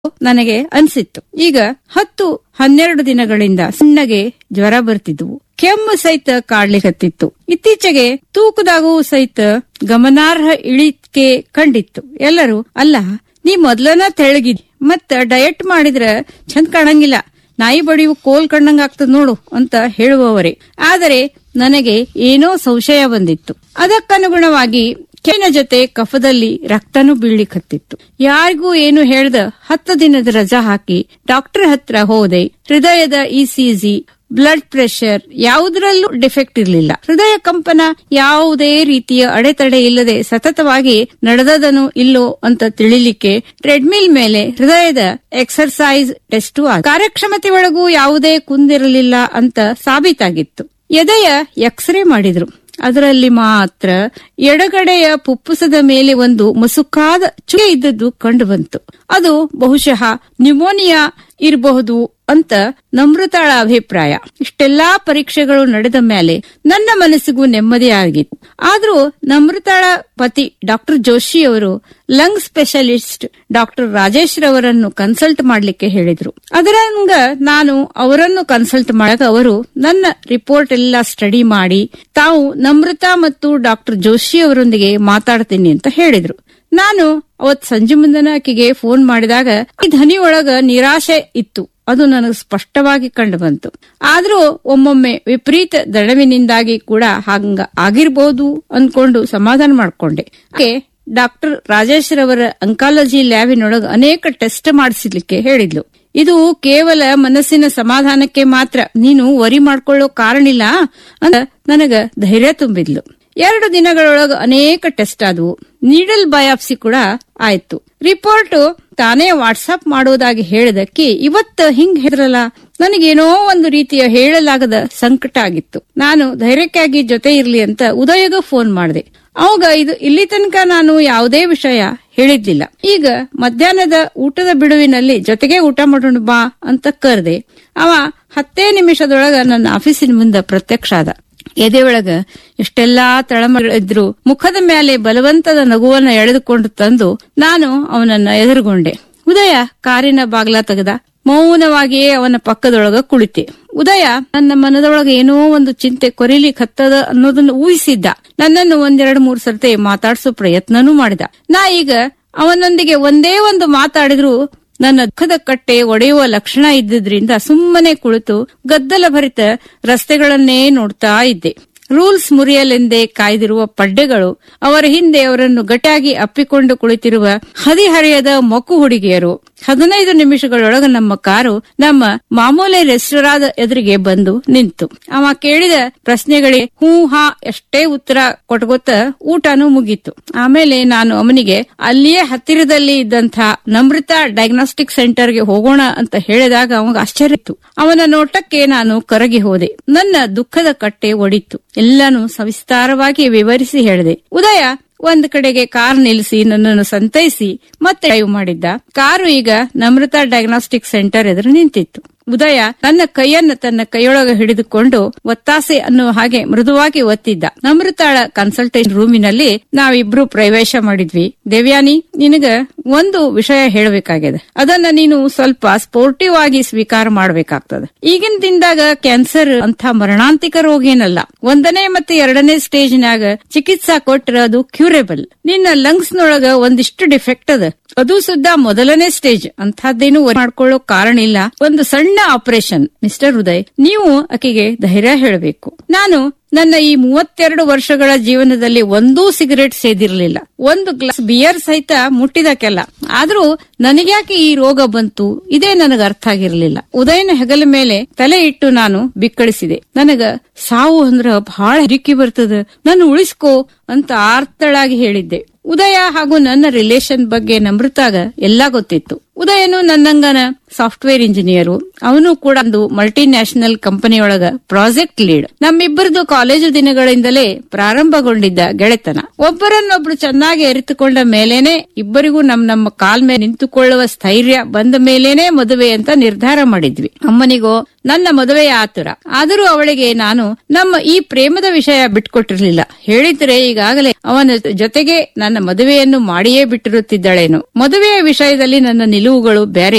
ನನಗೆ ಅನ್ಸಿತ್ತು ಈಗ ಹತ್ತು ಹನ್ನೆರಡು ದಿನಗಳಿಂದ ಸಣ್ಣಗೆ ಜ್ವರ ಬರ್ತಿದ್ವು ಕೆಮ್ಮು ಸಹಿತ ಕಾಡ್ಲಿಕತ್ತಿತ್ತು ಇತ್ತೀಚೆಗೆ ತೂಕದಾಗೂ ಸಹಿತ ಗಮನಾರ್ಹ ಇಳಿಕೆ ಕಂಡಿತ್ತು ಎಲ್ಲರೂ ಅಲ್ಲ ನೀ ಮೊದ್ಲನ ತೆಳಗಿದ್ ಮತ್ತ ಡಯಟ್ ಮಾಡಿದ್ರ ಚಂದ ಕಾಣಂಗಿಲ್ಲ ನಾಯಿ ಬಡಿಯು ಕೋಲ್ ಕಂಡಂಗ ಆಗ್ತದ ನೋಡು ಅಂತ ಹೇಳುವವರೇ ಆದರೆ ನನಗೆ ಏನೋ ಸಂಶಯ ಬಂದಿತ್ತು ಅದಕ್ಕನುಗುಣವಾಗಿ ಕೆನ ಜೊತೆ ಕಫದಲ್ಲಿ ರಕ್ತನೂ ಬೀಳ್ಲಿಕತ್ತಿತ್ತು ಯಾರಿಗೂ ಏನು ಹೇಳ್ದ ಹತ್ತು ದಿನದ ರಜಾ ಹಾಕಿ ಡಾಕ್ಟರ್ ಹತ್ರ ಹೋದೆ ಹೃದಯದ ಇಸಿಜಿ ಬ್ಲಡ್ ಪ್ರೆಷರ್ ಯಾವುದರಲ್ಲೂ ಡಿಫೆಕ್ಟ್ ಇರಲಿಲ್ಲ ಹೃದಯ ಕಂಪನ ಯಾವುದೇ ರೀತಿಯ ಅಡೆತಡೆ ಇಲ್ಲದೆ ಸತತವಾಗಿ ನಡೆದದನು ಇಲ್ಲೋ ಅಂತ ತಿಳಿಲಿಕ್ಕೆ ಟ್ರೆಡ್ಮಿಲ್ ಮೇಲೆ ಹೃದಯದ ಎಕ್ಸರ್ಸೈಸ್ ಟೆಸ್ಟ್ ಕಾರ್ಯಕ್ಷಮತೆ ಒಳಗೂ ಯಾವುದೇ ಕುಂದಿರಲಿಲ್ಲ ಅಂತ ಸಾಬೀತಾಗಿತ್ತು ಎದೆಯ ಎಕ್ಸ್ರೇ ಮಾಡಿದ್ರು ಅದರಲ್ಲಿ ಮಾತ್ರ ಎಡಗಡೆಯ ಪುಪ್ಪುಸದ ಮೇಲೆ ಒಂದು ಮಸುಕಾದ ಚುಕ್ಕೆ ಇದ್ದದ್ದು ಕಂಡು ಬಂತು ಅದು ಬಹುಶಃ ನ್ಯೂಮೋನಿಯಾ ಇರಬಹುದು ಅಂತ ನಮ್ರತಾಳ ಅಭಿಪ್ರಾಯ ಇಷ್ಟೆಲ್ಲಾ ಪರೀಕ್ಷೆಗಳು ನಡೆದ ಮೇಲೆ ನನ್ನ ಮನಸ್ಸಿಗೂ ನೆಮ್ಮದಿಯಾಗಿತ್ತು ಆದ್ರೂ ನಮ್ರತಾಳ ಪತಿ ಡಾಕ್ಟರ್ ಜೋಶಿ ಅವರು ಲಂಗ್ ಸ್ಪೆಷಲಿಸ್ಟ್ ಡಾಕ್ಟರ್ ರಾಜೇಶ್ ರವರನ್ನು ಕನ್ಸಲ್ಟ್ ಮಾಡ್ಲಿಕ್ಕೆ ಹೇಳಿದ್ರು ಅದರಂಗ ನಾನು ಅವರನ್ನು ಕನ್ಸಲ್ಟ್ ಮಾಡಕ ಅವರು ನನ್ನ ರಿಪೋರ್ಟ್ ಎಲ್ಲ ಸ್ಟಡಿ ಮಾಡಿ ತಾವು ನಮ್ರತಾ ಮತ್ತು ಡಾಕ್ಟರ್ ಜೋಶಿ ಅವರೊಂದಿಗೆ ಮಾತಾಡ್ತೀನಿ ಅಂತ ಹೇಳಿದ್ರು ನಾನು ಅವತ್ ಸಂಜೆ ಮುಂದನ ಆಕೆಗೆ ಫೋನ್ ಮಾಡಿದಾಗ ಈ ಧ್ವನಿ ಒಳಗ ನಿರಾಶೆ ಇತ್ತು ಅದು ನನಗೆ ಸ್ಪಷ್ಟವಾಗಿ ಕಂಡು ಬಂತು ಆದ್ರೂ ಒಮ್ಮೊಮ್ಮೆ ವಿಪರೀತ ದಡವಿನಿಂದಾಗಿ ಕೂಡ ಹಂಗ ಆಗಿರ್ಬೋದು ಅನ್ಕೊಂಡು ಸಮಾಧಾನ ಮಾಡ್ಕೊಂಡೆ ಆಕೆ ಡಾಕ್ಟರ್ ರಾಜೇಶ್ ರವರ ಅಂಕಾಲಜಿ ಲ್ಯಾಬಿನೊಳಗ ಅನೇಕ ಟೆಸ್ಟ್ ಮಾಡಿಸ್ಲಿಕ್ಕೆ ಹೇಳಿದ್ಲು ಇದು ಕೇವಲ ಮನಸ್ಸಿನ ಸಮಾಧಾನಕ್ಕೆ ಮಾತ್ರ ನೀನು ವರಿ ಮಾಡ್ಕೊಳ್ಳೋ ಕಾರಣಿಲ್ಲ ಅಂತ ನನಗ ಧೈರ್ಯ ತುಂಬಿದ್ಲು ಎರಡು ದಿನಗಳೊಳಗ ಅನೇಕ ಟೆಸ್ಟ್ ಆದವು ನೀಡಲ್ ಬಯಾಪ್ಸಿ ಕೂಡ ಆಯ್ತು ರಿಪೋರ್ಟ್ ತಾನೇ ವಾಟ್ಸ್ಆಪ್ ಮಾಡೋದಾಗಿ ಹೇಳಿದಕ್ಕೆ ಇವತ್ತ ಹಿಂಗ್ ಹೆದ್ರಲ್ಲ ನನಗೇನೋ ಒಂದು ರೀತಿಯ ಹೇಳಲಾಗದ ಸಂಕಟ ಆಗಿತ್ತು ನಾನು ಧೈರ್ಯಕ್ಕಾಗಿ ಜೊತೆ ಇರ್ಲಿ ಅಂತ ಉದಯಗ ಫೋನ್ ಮಾಡಿದೆ ಅವಾಗ ಇದು ಇಲ್ಲಿ ತನಕ ನಾನು ಯಾವುದೇ ವಿಷಯ ಹೇಳಿದ್ಲಿಲ್ಲ ಈಗ ಮಧ್ಯಾಹ್ನದ ಊಟದ ಬಿಡುವಿನಲ್ಲಿ ಜೊತೆಗೆ ಊಟ ಮಾಡೋಣ ಬಾ ಅಂತ ಕರೆದೆ ಅವ ಹತ್ತೇ ನಿಮಿಷದೊಳಗ ನನ್ನ ಆಫೀಸಿನ ಮುಂದೆ ಪ್ರತ್ಯಕ್ಷ ಆದ ಎದೆ ಒಳಗ ಎಷ್ಟೆಲ್ಲಾ ತಳಮಳಿದ್ರು ಮುಖದ ಮೇಲೆ ಬಲವಂತದ ನಗುವನ್ನ ಎಳೆದುಕೊಂಡು ತಂದು ನಾನು ಅವನನ್ನ ಎದುರುಗೊಂಡೆ ಉದಯ ಕಾರಿನ ಬಾಗ್ಲ ತೆಗೆದ ಮೌನವಾಗಿಯೇ ಅವನ ಪಕ್ಕದೊಳಗ ಕುಳಿತೆ ಉದಯ ನನ್ನ ಮನದೊಳಗ ಏನೋ ಒಂದು ಚಿಂತೆ ಕೊರಿಲಿ ಹತ್ತದ ಅನ್ನೋದನ್ನ ಊಹಿಸಿದ್ದ ನನ್ನನ್ನು ಒಂದೆರಡು ಮೂರು ಸರ್ತಿ ಮಾತಾಡ್ಸೋ ಪ್ರಯತ್ನನೂ ಮಾಡಿದ ನಾ ಈಗ ಅವನೊಂದಿಗೆ ಒಂದೇ ಒಂದು ಮಾತಾಡಿದ್ರು ನನ್ನ ದುಃಖದ ಕಟ್ಟೆ ಒಡೆಯುವ ಲಕ್ಷಣ ಇದ್ದಿದ್ರಿಂದ ಸುಮ್ಮನೆ ಕುಳಿತು ಗದ್ದಲ ಭರಿತ ರಸ್ತೆಗಳನ್ನೇ ನೋಡ್ತಾ ಇದ್ದೆ ರೂಲ್ಸ್ ಮುರಿಯಲೆಂದೇ ಕಾಯ್ದಿರುವ ಪಡ್ಡೆಗಳು ಅವರ ಹಿಂದೆ ಅವರನ್ನು ಗಟ್ಟಾಗಿ ಅಪ್ಪಿಕೊಂಡು ಕುಳಿತಿರುವ ಹದಿಹರೆಯದ ಮೊಕ್ಕು ಹುಡುಗಿಯರು ಹದಿನೈದು ನಿಮಿಷಗಳೊಳಗ ನಮ್ಮ ಕಾರು ನಮ್ಮ ಮಾಮೂಲಿ ರೆಸ್ಟೋರಾದ ಎದುರಿಗೆ ಬಂದು ನಿಂತು ಅವ ಕೇಳಿದ ಪ್ರಶ್ನೆಗಳಿಗೆ ಹೂ ಹಾ ಎಷ್ಟೇ ಉತ್ತರ ಕೊಟ್ಗೊತ್ತ ಊಟನೂ ಮುಗೀತು ಆಮೇಲೆ ನಾನು ಅವನಿಗೆ ಅಲ್ಲಿಯೇ ಹತ್ತಿರದಲ್ಲಿ ಇದ್ದಂಥ ನಮೃತ ಡಯಾಗ್ನೋಸ್ಟಿಕ್ ಸೆಂಟರ್ಗೆ ಹೋಗೋಣ ಅಂತ ಹೇಳಿದಾಗ ಅವಾಗ ಆಶ್ಚರ್ಯ ಇತ್ತು ಅವನ ನೋಟಕ್ಕೆ ನಾನು ಕರಗಿ ಹೋದೆ ನನ್ನ ದುಃಖದ ಕಟ್ಟೆ ಒಡಿತು ಎಲ್ಲಾನು ಸವಿಸ್ತಾರವಾಗಿ ವಿವರಿಸಿ ಹೇಳಿದೆ ಉದಯ ಒಂದ್ ಕಡೆಗೆ ಕಾರ್ ನಿಲ್ಲಿಸಿ ನನ್ನನ್ನು ಸಂತೈಸಿ ಮತ್ತೆ ಡ್ರೈವ್ ಮಾಡಿದ್ದ ಕಾರು ಈಗ ನಮೃತ ಡಯಾಗ್ನೋಸ್ಟಿಕ್ ಸೆಂಟರ್ ಎದುರು ನಿಂತಿತ್ತು ಉದಯ ನನ್ನ ಕೈಯನ್ನು ತನ್ನ ಕೈಯೊಳಗೆ ಹಿಡಿದುಕೊಂಡು ಒತ್ತಾಸೆ ಅನ್ನುವ ಹಾಗೆ ಮೃದುವಾಗಿ ಒತ್ತಿದ್ದ ನಮೃತಾಳ ಕನ್ಸಲ್ಟೇಷನ್ ರೂಮಿನಲ್ಲಿ ನಾವಿಬ್ರು ಪ್ರವೇಶ ಮಾಡಿದ್ವಿ ದೇವ್ಯಾನಿ ನಿನಗ ಒಂದು ವಿಷಯ ಹೇಳಬೇಕಾಗಿದೆ ಅದನ್ನ ನೀನು ಸ್ವಲ್ಪ ಸ್ಪೋರ್ಟಿವ್ ಆಗಿ ಸ್ವೀಕಾರ ಮಾಡಬೇಕಾಗ್ತದೆ ಈಗಿನ ದಿನದಾಗ ಕ್ಯಾನ್ಸರ್ ಅಂತ ಮರಣಾಂತಿಕ ರೋಗ ಏನಲ್ಲ ಒಂದನೇ ಮತ್ತೆ ಎರಡನೇ ಸ್ಟೇಜ್ನಾಗ ಚಿಕಿತ್ಸಾ ಕೊಟ್ರ ಅದು ಕ್ಯೂರೇಬಲ್ ನಿನ್ನ ಲಂಗ್ಸ್ ನೊಳಗ ಒಂದಿಷ್ಟು ಡಿಫೆಕ್ಟ್ ಅದ ಅದು ಸುದ್ದ ಮೊದಲನೇ ಸ್ಟೇಜ್ ಅಂತಹದ್ದೇನು ಮಾಡ್ಕೊಳ್ಳೋ ಕಾರಣ ಇಲ್ಲ ಒಂದು ಸಣ್ಣ ಆಪರೇಷನ್ ಮಿಸ್ಟರ್ ಉದಯ್ ನೀವು ಆಕೆಗೆ ಧೈರ್ಯ ಹೇಳಬೇಕು ನಾನು ನನ್ನ ಈ ಮೂವತ್ತೆರಡು ವರ್ಷಗಳ ಜೀವನದಲ್ಲಿ ಒಂದೂ ಸಿಗರೇಟ್ ಸೇದಿರಲಿಲ್ಲ ಒಂದು ಗ್ಲಾಸ್ ಬಿಯರ್ ಸಹಿತ ಮುಟ್ಟಿದಕ್ಕೆಲ್ಲ ಆದ್ರೂ ನನಗ್ಯಾಕೆ ಈ ರೋಗ ಬಂತು ಇದೇ ನನಗ ಅರ್ಥ ಆಗಿರ್ಲಿಲ್ಲ ಉದಯನ ಹೆಗಲ ಮೇಲೆ ತಲೆ ಇಟ್ಟು ನಾನು ಬಿಕ್ಕಳಿಸಿದೆ ನನಗ ಸಾವು ಅಂದ್ರ ಬಹಳ ಹಿರಿಕಿ ಬರ್ತದ ನನ್ನ ಉಳಿಸ್ಕೋ ಅಂತ ಆರ್ತಳಾಗಿ ಹೇಳಿದ್ದೆ ಉದಯ ಹಾಗೂ ನನ್ನ ರಿಲೇಶನ್ ಬಗ್ಗೆ ನಮೃತಾಗ ಎಲ್ಲಾ ಗೊತ್ತಿತ್ತು ಉದಯನು ನನ್ನಂಗನ ಸಾಫ್ಟ್ವೇರ್ ಇಂಜಿನಿಯರು ಅವನು ಕೂಡ ಒಂದು ಮಲ್ಟಿ ನ್ಯಾಷನಲ್ ಕಂಪನಿಯೊಳಗ ಪ್ರಾಜೆಕ್ಟ್ ಲೀಡ್ ನಮ್ಮಿಬ್ಬರದು ಕಾಲೇಜು ದಿನಗಳಿಂದಲೇ ಪ್ರಾರಂಭಗೊಂಡಿದ್ದ ಗೆಳೆತನ ಒಬ್ಬರನ್ನೊಬ್ರು ಚೆನ್ನಾಗಿ ಅರಿತುಕೊಂಡ ಮೇಲೇನೆ ಇಬ್ಬರಿಗೂ ನಮ್ ನಮ್ಮ ಕಾಲ್ ಮೇಲೆ ನಿಂತುಕೊಳ್ಳುವ ಸ್ಥೈರ್ಯ ಬಂದ ಮೇಲೇನೆ ಮದುವೆ ಅಂತ ನಿರ್ಧಾರ ಮಾಡಿದ್ವಿ ಅಮ್ಮನಿಗೋ ನನ್ನ ಮದುವೆಯ ಆತುರ ಆದರೂ ಅವಳಿಗೆ ನಾನು ನಮ್ಮ ಈ ಪ್ರೇಮದ ವಿಷಯ ಬಿಟ್ಕೊಟ್ಟಿರ್ಲಿಲ್ಲ ಹೇಳಿದ್ರೆ ಈಗಾಗಲೇ ಅವನ ಜೊತೆಗೆ ನನ್ನ ಮದುವೆಯನ್ನು ಮಾಡಿಯೇ ಬಿಟ್ಟಿರುತ್ತಿದ್ದಳೇನು ಮದುವೆಯ ವಿಷಯದಲ್ಲಿ ನನ್ನ ನಿಲುವುಗಳು ಬೇರೆ